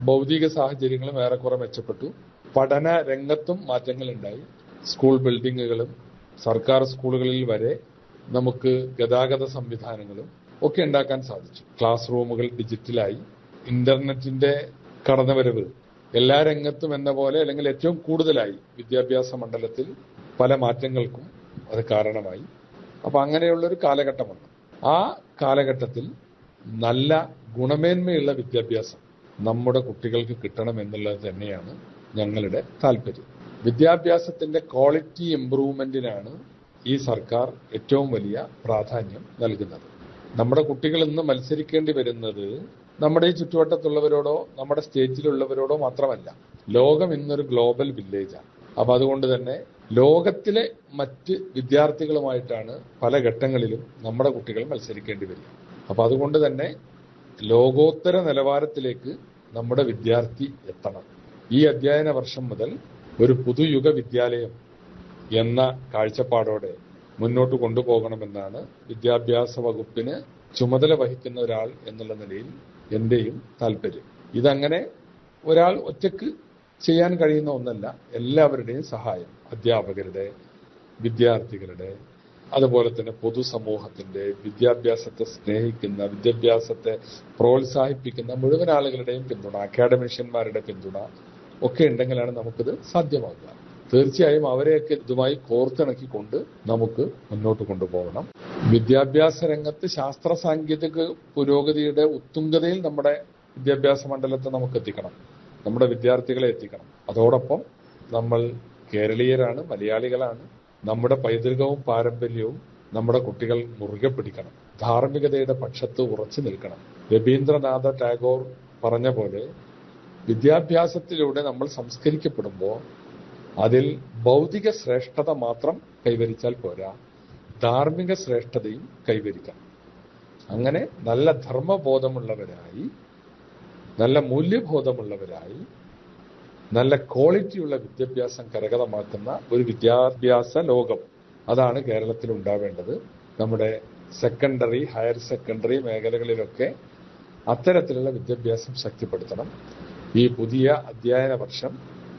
ഭൗതിക സാഹചര്യങ്ങളും ഏറെക്കുറെ മെച്ചപ്പെട്ടു പഠന രംഗത്തും മാറ്റങ്ങൾ ഉണ്ടായി സ്കൂൾ ബിൽഡിങ്ങുകളും സർക്കാർ സ്കൂളുകളിൽ വരെ നമുക്ക് ഗതാഗത സംവിധാനങ്ങളും ഒക്കെ ഉണ്ടാക്കാൻ സാധിച്ചു ക്ലാസ് റൂമുകൾ ഡിജിറ്റലായി ഇന്റർനെറ്റിന്റെ കടന്നുവരവ് എല്ലാ രംഗത്തും എന്ന പോലെ അല്ലെങ്കിൽ ഏറ്റവും കൂടുതലായി വിദ്യാഭ്യാസ മണ്ഡലത്തിൽ പല മാറ്റങ്ങൾക്കും അത് കാരണമായി അപ്പൊ അങ്ങനെയുള്ള ഒരു കാലഘട്ടമാണ് ആ കാലഘട്ടത്തിൽ നല്ല ഗുണമേന്മയുള്ള വിദ്യാഭ്യാസം നമ്മുടെ കുട്ടികൾക്ക് കിട്ടണം എന്നുള്ളത് തന്നെയാണ് ഞങ്ങളുടെ താല്പര്യം വിദ്യാഭ്യാസത്തിന്റെ ക്വാളിറ്റി ഇംപ്രൂവ്മെന്റിനാണ് ഈ സർക്കാർ ഏറ്റവും വലിയ പ്രാധാന്യം നൽകുന്നത് നമ്മുടെ കുട്ടികൾ ഇന്ന് മത്സരിക്കേണ്ടി വരുന്നത് നമ്മുടെ ഈ ചുറ്റുവട്ടത്തുള്ളവരോടോ നമ്മുടെ സ്റ്റേറ്റിലുള്ളവരോടോ മാത്രമല്ല ലോകം ഇന്നൊരു ഗ്ലോബൽ വില്ലേജാണ് അപ്പൊ അതുകൊണ്ട് തന്നെ ലോകത്തിലെ മറ്റ് വിദ്യാർത്ഥികളുമായിട്ടാണ് പല ഘട്ടങ്ങളിലും നമ്മുടെ കുട്ടികൾ മത്സരിക്കേണ്ടി വരിക അപ്പൊ അതുകൊണ്ട് തന്നെ ലോകോത്തര നിലവാരത്തിലേക്ക് നമ്മുടെ വിദ്യാർത്ഥി എത്തണം ഈ അധ്യയന വർഷം മുതൽ ഒരു പുതുയുഗ വിദ്യാലയം എന്ന കാഴ്ചപ്പാടോടെ മുന്നോട്ട് കൊണ്ടുപോകണമെന്നാണ് വിദ്യാഭ്യാസ വകുപ്പിന് ചുമതല വഹിക്കുന്ന ഒരാൾ എന്നുള്ള നിലയിൽ എന്റെയും താല്പര്യം ഇതങ്ങനെ ഒരാൾ ഒറ്റക്ക് ചെയ്യാൻ കഴിയുന്ന ഒന്നല്ല എല്ലാവരുടെയും സഹായം അധ്യാപകരുടെ വിദ്യാർത്ഥികളുടെ അതുപോലെ തന്നെ പൊതുസമൂഹത്തിന്റെ വിദ്യാഭ്യാസത്തെ സ്നേഹിക്കുന്ന വിദ്യാഭ്യാസത്തെ പ്രോത്സാഹിപ്പിക്കുന്ന മുഴുവൻ ആളുകളുടെയും പിന്തുണ അക്കാഡമിഷ്യന്മാരുടെ പിന്തുണ ഒക്കെ ഉണ്ടെങ്കിലാണ് നമുക്കിത് സാധ്യമാകുക തീർച്ചയായും അവരെയൊക്കെ ഇതുമായി കോർത്തിണക്കിക്കൊണ്ട് നമുക്ക് മുന്നോട്ട് കൊണ്ടുപോകണം വിദ്യാഭ്യാസ രംഗത്ത് ശാസ്ത്ര സാങ്കേതിക പുരോഗതിയുടെ ഉത്തുംഗതയിൽ നമ്മുടെ വിദ്യാഭ്യാസ മണ്ഡലത്തെ നമുക്ക് എത്തിക്കണം നമ്മുടെ വിദ്യാർത്ഥികളെ എത്തിക്കണം അതോടൊപ്പം നമ്മൾ കേരളീയരാണ് മലയാളികളാണ് നമ്മുടെ പൈതൃകവും പാരമ്പര്യവും നമ്മുടെ കുട്ടികൾ മുറുകെ പിടിക്കണം ധാർമ്മികതയുടെ പക്ഷത്ത് ഉറച്ചു നിൽക്കണം രവീന്ദ്രനാഥ ടാഗോർ പറഞ്ഞ പോലെ വിദ്യാഭ്യാസത്തിലൂടെ നമ്മൾ സംസ്കരിക്കപ്പെടുമ്പോൾ അതിൽ ഭൗതിക ശ്രേഷ്ഠത മാത്രം കൈവരിച്ചാൽ പോരാ ധാർമ്മിക ശ്രേഷ്ഠതയും കൈവരിക്കണം അങ്ങനെ നല്ല ധർമ്മബോധമുള്ളവരായി നല്ല മൂല്യബോധമുള്ളവരായി നല്ല ക്വാളിറ്റിയുള്ള വിദ്യാഭ്യാസം കരകതമാക്കുന്ന ഒരു വിദ്യാഭ്യാസ ലോകം അതാണ് കേരളത്തിൽ ഉണ്ടാവേണ്ടത് നമ്മുടെ സെക്കൻഡറി ഹയർ സെക്കൻഡറി മേഖലകളിലൊക്കെ അത്തരത്തിലുള്ള വിദ്യാഭ്യാസം ശക്തിപ്പെടുത്തണം ഈ പുതിയ അധ്യയന വർഷം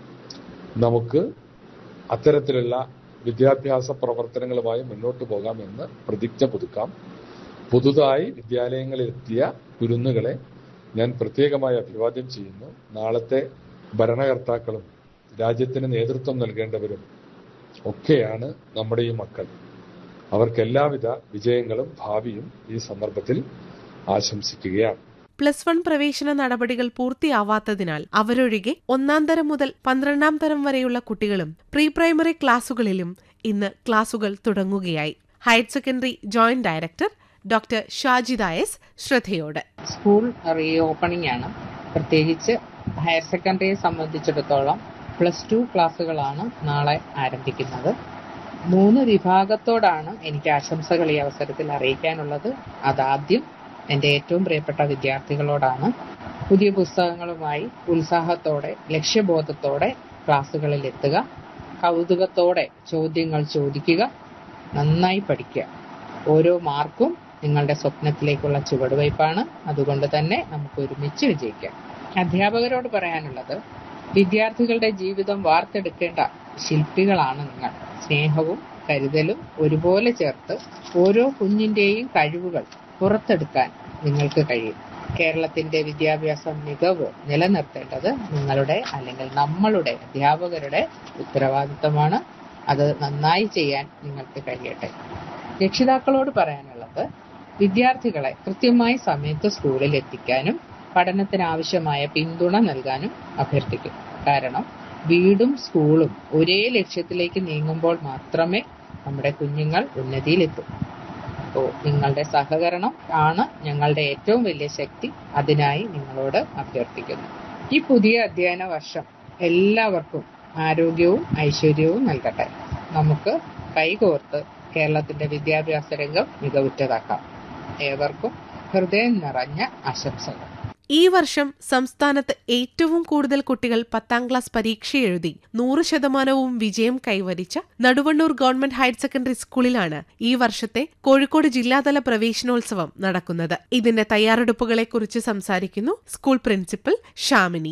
നമുക്ക് അത്തരത്തിലുള്ള വിദ്യാഭ്യാസ പ്രവർത്തനങ്ങളുമായി മുന്നോട്ട് പോകാമെന്ന് പ്രതിജ്ഞ പുതുക്കാം പുതുതായി വിദ്യാലയങ്ങളിലെത്തിയ കുരുന്നുകളെ ഞാൻ പ്രത്യേകമായി അഭിവാദ്യം ചെയ്യുന്നു നാളത്തെ ഭരണകർത്താക്കളും രാജ്യത്തിന് നേതൃത്വം നൽകേണ്ടവരും ഒക്കെയാണ് നമ്മുടെ ഈ മക്കൾ അവർക്ക് എല്ലാവിധ വിജയങ്ങളും ഭാവിയും ഈ സന്ദർഭത്തിൽ ആശംസിക്കുകയാണ് പ്ലസ് വൺ പ്രവേശന നടപടികൾ പൂർത്തിയാവാത്തതിനാൽ അവരൊഴികെ ഒന്നാം തരം മുതൽ പന്ത്രണ്ടാം തരം വരെയുള്ള കുട്ടികളും പ്രീ പ്രൈമറി ക്ലാസുകളിലും ഇന്ന് ക്ലാസുകൾ തുടങ്ങുകയായി higher secondary joint director doctor Shajida S ശ്രദ്ധയോട് സ്കൂൾ റീ ഓപ്പണിംഗ് ആണ് പ്രത്യേകിച്ച് ഹയർ സെക്കൻഡറിയെ സംബന്ധിച്ചിടത്തോളം പ്ലസ് ടു ക്ലാസ്സുകളാണ് നാളെ ആരംഭിക്കുന്നത് മൂന്ന് വിഭാഗത്തോടാണ് എനിക്ക് ആശംസകൾ ഈ അവസരത്തിൽ അറിയിക്കാനുള്ളത് അതാദ്യം എൻ്റെ ഏറ്റവും പ്രിയപ്പെട്ട വിദ്യാർത്ഥികളോടാണ് പുതിയ പുസ്തകങ്ങളുമായി ഉത്സാഹത്തോടെ ലക്ഷ്യബോധത്തോടെ ക്ലാസ്സുകളിൽ എത്തുക കൗതുകത്തോടെ ചോദ്യങ്ങൾ ചോദിക്കുക നന്നായി പഠിക്കുക ഓരോ മാർക്കും നിങ്ങളുടെ സ്വപ്നത്തിലേക്കുള്ള ചുവടുവയ്പ്പാണ് അതുകൊണ്ട് തന്നെ നമുക്ക് ഒരുമിച്ച് വിജയിക്കാം അധ്യാപകരോട് പറയാനുള്ളത് വിദ്യാർത്ഥികളുടെ ജീവിതം വാർത്തെടുക്കേണ്ട ശില്പികളാണ് നിങ്ങൾ സ്നേഹവും കരുതലും ഒരുപോലെ ചേർത്ത് ഓരോ കുഞ്ഞിന്റെയും കഴിവുകൾ പുറത്തെടുക്കാൻ നിങ്ങൾക്ക് കഴിയും കേരളത്തിന്റെ വിദ്യാഭ്യാസ മികവ് നിലനിർത്തേണ്ടത് നിങ്ങളുടെ അല്ലെങ്കിൽ നമ്മളുടെ അധ്യാപകരുടെ ഉത്തരവാദിത്തമാണ് അത് നന്നായി ചെയ്യാൻ നിങ്ങൾക്ക് കഴിയട്ടെ രക്ഷിതാക്കളോട് പറയാനുള്ളത് വിദ്യാർത്ഥികളെ കൃത്യമായി സമയത്ത് സ്കൂളിൽ എത്തിക്കാനും പഠനത്തിന് ആവശ്യമായ പിന്തുണ നൽകാനും അഭ്യർത്ഥിക്കും കാരണം വീടും സ്കൂളും ഒരേ ലക്ഷ്യത്തിലേക്ക് നീങ്ങുമ്പോൾ മാത്രമേ നമ്മുടെ കുഞ്ഞുങ്ങൾ ഉന്നതിയിലെത്തൂ അപ്പോൾ നിങ്ങളുടെ സഹകരണം ആണ് ഞങ്ങളുടെ ഏറ്റവും വലിയ ശക്തി അതിനായി നിങ്ങളോട് അഭ്യർത്ഥിക്കുന്നു ഈ പുതിയ അധ്യയന വർഷം എല്ലാവർക്കും ആരോഗ്യവും ഐശ്വര്യവും നൽകട്ടെ നമുക്ക് കൈകോർത്ത് കേരളത്തിന്റെ വിദ്യാഭ്യാസ രംഗം മികവുറ്റതാക്കാം ഏവർക്കും ഹൃദയം നിറഞ്ഞ ആശംസകൾ ഈ വർഷം സംസ്ഥാനത്ത് ഏറ്റവും കൂടുതൽ കുട്ടികൾ പത്താം ക്ലാസ് പരീക്ഷ എഴുതി നൂറ് ശതമാനവും വിജയം കൈവരിച്ച നടുവണ്ണൂർ ഗവൺമെന്റ് ഹയർ സെക്കൻഡറി സ്കൂളിലാണ് ഈ വർഷത്തെ കോഴിക്കോട് ജില്ലാതല പ്രവേശനോത്സവം നടക്കുന്നത് ഇതിന്റെ തയ്യാറെടുപ്പുകളെക്കുറിച്ച് സംസാരിക്കുന്നു സ്കൂൾ പ്രിൻസിപ്പൽ ഷാമിനി